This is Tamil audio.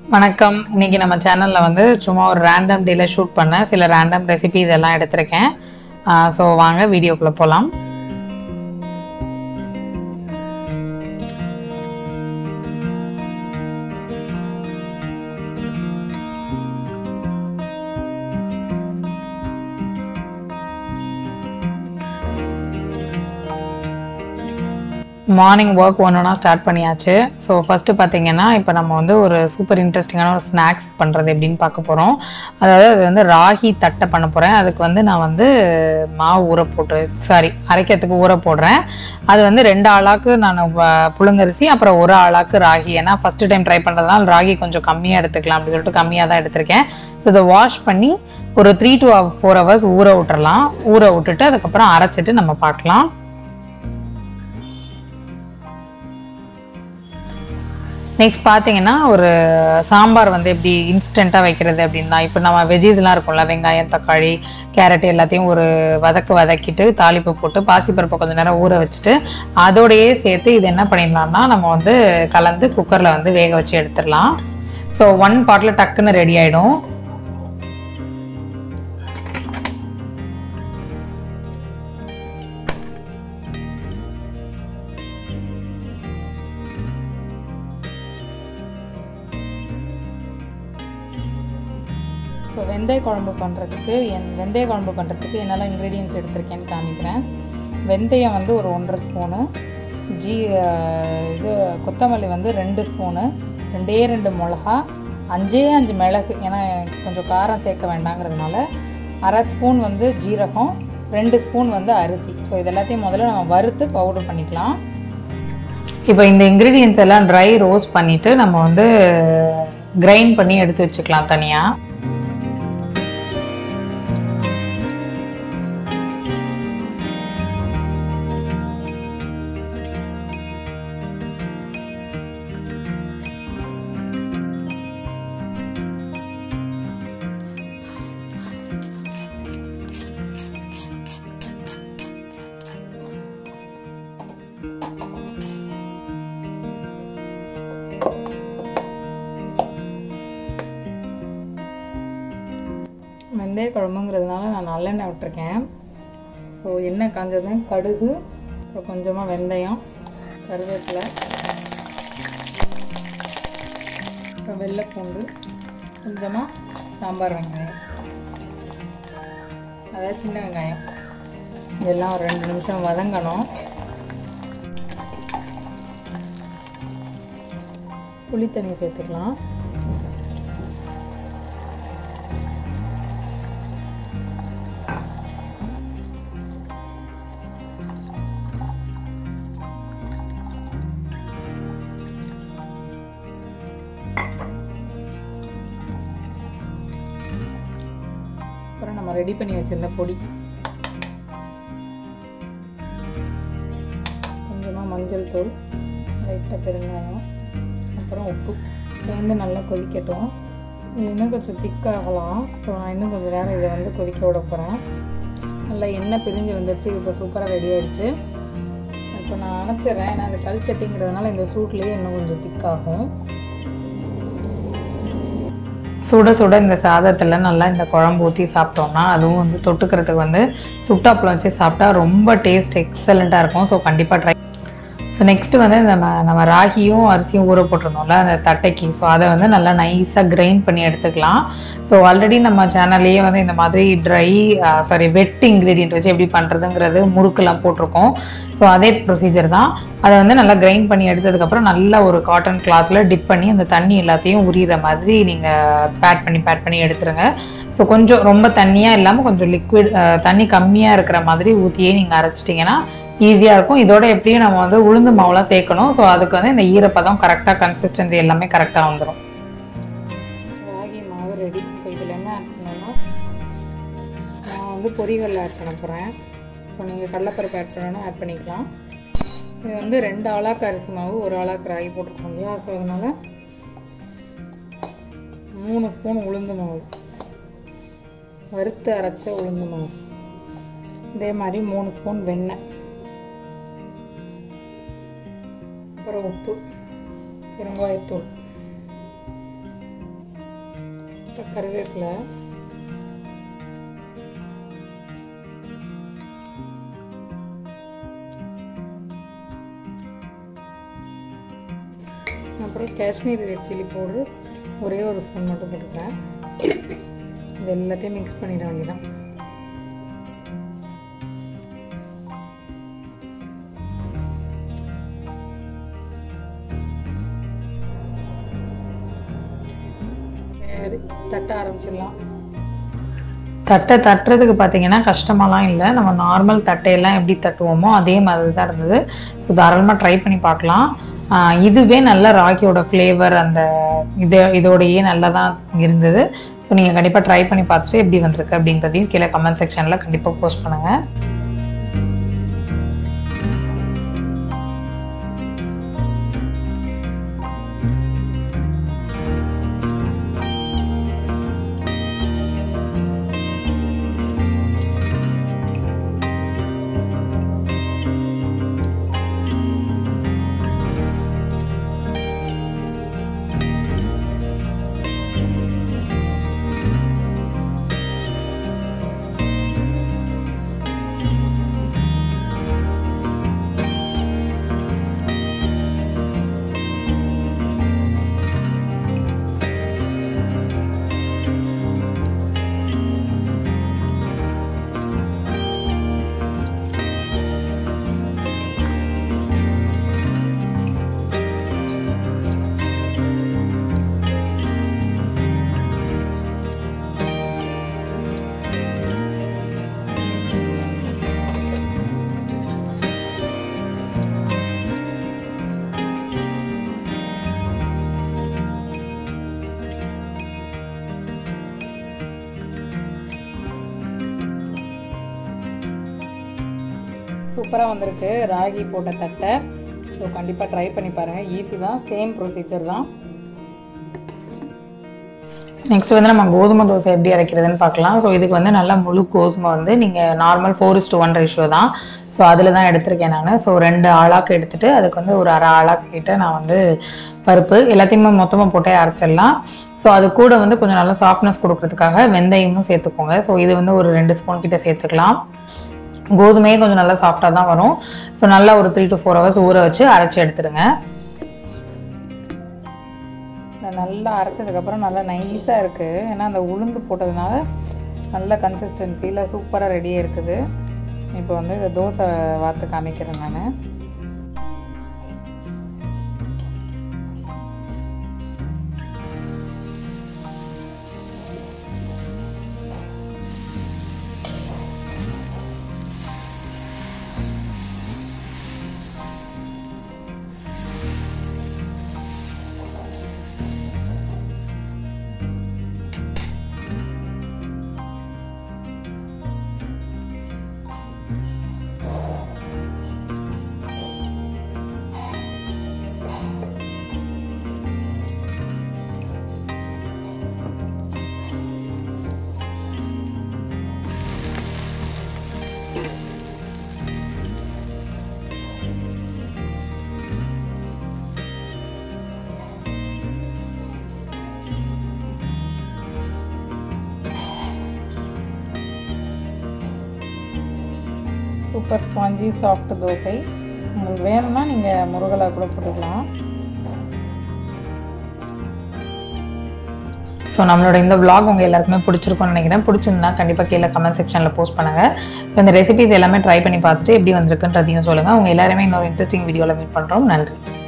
வணக்கம் இன்னைக்கு நம்ம சேனலில் வந்து சும்மா ஒரு ரேண்டம் டேல ஷூட் பண்ண சில ரேண்டம் ரெசிபீஸ் எல்லாம் எடுத்திருக்கேன் ஸோ வாங்க வீடியோக்குள்ளே போகலாம் மார்னிங் ஒர்க் ஒன்றுனா ஸ்டார்ட் பண்ணியாச்சு ஸோ ஃபஸ்ட்டு பார்த்தீங்கன்னா இப்போ நம்ம வந்து ஒரு சூப்பர் இன்ட்ரெஸ்டிங்கான ஒரு ஸ்நாக்ஸ் பண்ணுறது எப்படின்னு பார்க்க போகிறோம் அதாவது அது வந்து ராகி தட்டை பண்ண போகிறேன் அதுக்கு வந்து நான் வந்து மாவு ஊற போட்டு சாரி அரைக்கிறதுக்கு ஊற போடுறேன் அது வந்து ரெண்டு ஆளாக்கு நான் வ- புழுங்கரிசி அப்புறம் ஒரு ஆளாக்கு ராகி ஏன்னா ஃபஸ்ட்டு டைம் ட்ரை பண்ணுறதுனால ராகி கொஞ்சம் கம்மியாக எடுத்துக்கலாம் அப்படின்னு சொல்லிட்டு கம்மியாக தான் எடுத்திருக்கேன் ஸோ இதை வாஷ் பண்ணி ஒரு த்ரீ டு ஃபோர் ஹவர்ஸ் ஊற விட்டுறலாம் ஊற விட்டுட்டு அதுக்கப்புறம் அரைச்சிட்டு நம்ம பார்க்கலாம் நெக்ஸ்ட் பார்த்தீங்கன்னா ஒரு சாம்பார் வந்து எப்படி இன்ஸ்டண்ட்டாக வைக்கிறது அப்படின்னா இப்போ நம்ம வெஜ்ஜீஸ்லாம் இருக்கும்ல வெங்காயம் தக்காளி கேரட் எல்லாத்தையும் ஒரு வதக்கு வதக்கிட்டு தாளிப்பு போட்டு பாசிப்பருப்பை கொஞ்சம் நேரம் ஊற வச்சுட்டு அதோடையே சேர்த்து இது என்ன பண்ணிடலாம்னா நம்ம வந்து கலந்து குக்கரில் வந்து வேக வச்சு எடுத்துடலாம் ஸோ ஒன் பாட்டில் டக்குன்னு ரெடி ஆகிடும் இப்போ வெந்தய குழம்பு பண்ணுறதுக்கு என் வெந்தய குழம்பு பண்ணுறதுக்கு என்னெல்லாம் இன்க்ரீடியன்ட்ஸ் எடுத்திருக்கேன்னு காமிக்கிறேன் வெந்தயம் வந்து ஒரு ஒன்றரை ஸ்பூனு ஜீ அஹ் இது கொத்தமல்லி வந்து ரெண்டு ஸ்பூனு ரெண்டே ரெண்டு மிளகா அஞ்சே அஞ்சு மிளகு ஏன்னா கொஞ்சம் காரம் சேர்க்க வேண்டாங்கிறதுனால அரை ஸ்பூன் வந்து ஜீரகம் ரெண்டு ஸ்பூன் வந்து அரிசி ஸோ இது எல்லாத்தையும் முதல்ல நம்ம வறுத்து பவுடர் பண்ணிக்கலாம் இப்போ இந்த இன்க்ரீடியன்ஸ் எல்லாம் ட்ரை ரோஸ்ட் பண்ணிவிட்டு நம்ம வந்து கிரைண்ட் பண்ணி எடுத்து வச்சுக்கலாம் தனியாக வெந்தய குழம்புங்கிறதுனால நான் நல்லெண்ணெய் விட்டுருக்கேன் ஸோ எண்ணெய் காஞ்சதும் கடுகு அப்புறம் கொஞ்சமாக வெந்தயம் கருவேப்பிலை அப்புறம் வெள்ளைப்பூண்டு கொஞ்சமாக சாம்பார் வெங்காயம் அதாவது சின்ன வெங்காயம் இதெல்லாம் ஒரு ரெண்டு நிமிஷம் வதங்கணும் புளி தண்ணி சேர்த்துக்கலாம் அப்புறம் நம்ம ரெடி பண்ணி வச்சிருந்த பொடி கொஞ்சமாக மஞ்சள் தூள் லைட்டாக பெருங்காயம் அப்புறம் உப்பு சேர்ந்து நல்லா கொதிக்கட்டும் இது இன்னும் கொஞ்சம் திக்காகலாம் ஸோ நான் இன்னும் கொஞ்சம் நேரம் இதை வந்து கொதிக்க விட போகிறேன் நல்லா எண்ணெய் பிரிஞ்சு வந்துருச்சு இது இப்போ சூப்பராக ரெடி ஆயிடுச்சு இப்போ நான் அணைச்சிடுறேன் ஏன்னா அந்த கல் சட்டிங்கிறதுனால இந்த சூட்லேயே இன்னும் கொஞ்சம் திக்காகும் சுட சுட இந்த சாதத்தில் நல்லா இந்த குழம்பு ஊற்றி சாப்பிட்டோம்னா அதுவும் வந்து தொட்டுக்கிறதுக்கு வந்து சுட்டாப்பழம் வச்சு சாப்பிட்டா ரொம்ப டேஸ்ட் எக்ஸலண்ட்டாக இருக்கும் ஸோ கண்டிப்பாக ட்ரை ஸோ நெக்ஸ்ட் வந்து நம்ம நம்ம ராகியும் அரிசியும் ஊற போட்டிருந்தோம்ல அந்த தட்டைக்கு ஸோ அதை வந்து நல்லா நைஸாக கிரைண்ட் பண்ணி எடுத்துக்கலாம் ஸோ ஆல்ரெடி நம்ம சேனல்லையே வந்து இந்த மாதிரி ட்ரை சாரி வெட் இன்க்ரீடியன்ட் வச்சு எப்படி பண்ணுறதுங்கிறது முறுக்கெல்லாம் போட்டிருக்கோம் ஸோ அதே ப்ரொசீஜர் தான் அதை வந்து நல்லா கிரைண்ட் பண்ணி எடுத்ததுக்கப்புறம் நல்லா ஒரு காட்டன் கிளாத்தில் டிப் பண்ணி அந்த தண்ணி எல்லாத்தையும் உரியிற மாதிரி நீங்கள் பேட் பண்ணி பேட் பண்ணி எடுத்துருங்க ஸோ கொஞ்சம் ரொம்ப தண்ணியாக இல்லாமல் கொஞ்சம் லிக்விட் தண்ணி கம்மியாக இருக்கிற மாதிரி ஊற்றியே நீங்கள் அரைச்சிட்டிங்கன்னா ஈஸியாக இருக்கும் இதோட எப்படியும் நம்ம வந்து உளுந்து மாவுலாம் சேர்க்கணும் ஸோ அதுக்கு வந்து இந்த ஈரப்பதம் கரெக்டாக கன்சிஸ்டன்சி எல்லாமே கரெக்டாக வந்துடும் ராகி மாவு ரெடி ஸோ இதில் என்ன ஆட் பண்ணணும்னா நான் வந்து பொரிகடலை ஆட் பண்ண போகிறேன் ஸோ நீங்கள் கடலைப்பருப்பு ஆட் பண்ணணும்னா ஆட் பண்ணிக்கலாம் இது வந்து ரெண்டு ஆளாக்கு அரிசி மாவு ஒரு ஆளாக்கு ராகி போட்டிருக்கோம் இல்லையா ஸோ அதனால் மூணு ஸ்பூன் உளுந்து மாவு வறுத்து அரைச்ச உளுந்து மாவு இதே மாதிரி மூணு ஸ்பூன் வெண்ணெய் அப்புறம் உப்பு பெருங்காயத்தூள் கருவேப்பிலை அப்புறம் காஷ்மீரி ரெட் சில்லி பவுடர் ஒரே ஒரு ஸ்பூன் மட்டும் போட்டுக்கிறேன் இது எல்லாத்தையும் மிக்ஸ் பண்ணிட வேண்டியதான் சரி தட்ட ஆரம்பிச்சிடலாம் தட்டை தட்டுறதுக்கு பார்த்தீங்கன்னா கஷ்டமாலாம் இல்லை நம்ம நார்மல் தட்டையெல்லாம் எப்படி தட்டுவோமோ அதே மாதிரி தான் இருந்தது ஸோ தாராளமாக ட்ரை பண்ணி பார்க்கலாம் ஆஹ் இதுவே நல்ல ராகியோட ஃப்ளேவர் அந்த இது இதோடையே நல்லா தான் இருந்தது ஸோ நீங்கள் கண்டிப்பாக ட்ரை பண்ணி பார்த்துட்டு எப்படி வந்திருக்கு அப்படின்றதையும் கீழே கமெண்ட் செக்ஷனில் கண்டிப்பாக போஸ்ட் பண்ணுங்கள் சூப்பராக வந்திருக்கு ராகி போட்ட தட்டை ஸோ கண்டிப்பாக ட்ரை பண்ணி பாருங்கள் ஈஸி தான் சேம் ப்ரொசீஜர் தான் நெக்ஸ்ட் வந்து நம்ம கோதுமை தோசை எப்படி அரைக்கிறதுன்னு பார்க்கலாம் ஸோ இதுக்கு வந்து நல்லா முழு கோதுமை வந்து நீங்கள் normal four is to one ratio தான் ஸோ அதில் தான் எடுத்திருக்கேன் நான் ஸோ ரெண்டு ஆளாக்கு எடுத்துட்டு அதுக்கு வந்து ஒரு அரை ஆளாக்கு கிட்ட நான் வந்து பருப்பு எல்லாத்தையுமே மொத்தமாக போட்டே அரைச்சிடலாம் ஸோ அது கூட வந்து கொஞ்சம் நல்லா சாஃப்ட்னஸ் கொடுக்கறதுக்காக வெந்தயமும் சேர்த்துக்கோங்க ஸோ இது வந்து ஒரு ரெண்டு ஸ்பூன் கிட்ட சேர்த்துக்கலாம் கோதுமையே கொஞ்சம் நல்லா சாஃப்டாக தான் வரும் ஸோ நல்லா ஒரு த்ரீ டு ஃபோர் ஹவர்ஸ் ஊற வச்சு அரைச்சி எடுத்துருங்க நல்லா அரைச்சதுக்கப்புறம் நல்லா நைஸாக இருக்குது ஏன்னா அந்த உளுந்து போட்டதுனால நல்ல கன்சிஸ்டன்சியில் சூப்பராக ரெடியாக இருக்குது இப்போ வந்து இந்த தோசை வாத்து காமிக்கிறேன் நான் சூப்பர் ஸ்பாஞ்சி சாஃப்ட் தோசை உங்களுக்கு வேணும்னா நீங்கள் முருகலா கூட போட்டுக்கலாம் ஸோ நம்மளோட இந்த vlog உங்கள் எல்லாருக்குமே பிடிச்சிருக்கும்னு நினைக்கிறேன் பிடிச்சிருந்தா கண்டிப்பாக கீழே கமெண்ட் செக்ஷனில் போஸ்ட் பண்ணுங்கள் ஸோ இந்த ரெசிபிஸ் எல்லாமே ட்ரை பண்ணி பார்த்துட்டு எப்படி வந்திருக்குன்றதையும் சொல்லுங்கள் உங்கள் எல்லாருமே இன்னொரு இன்ட்ரெஸ்டிங் வீடியோவில் மீட் பண்ணுறோம் நன்றி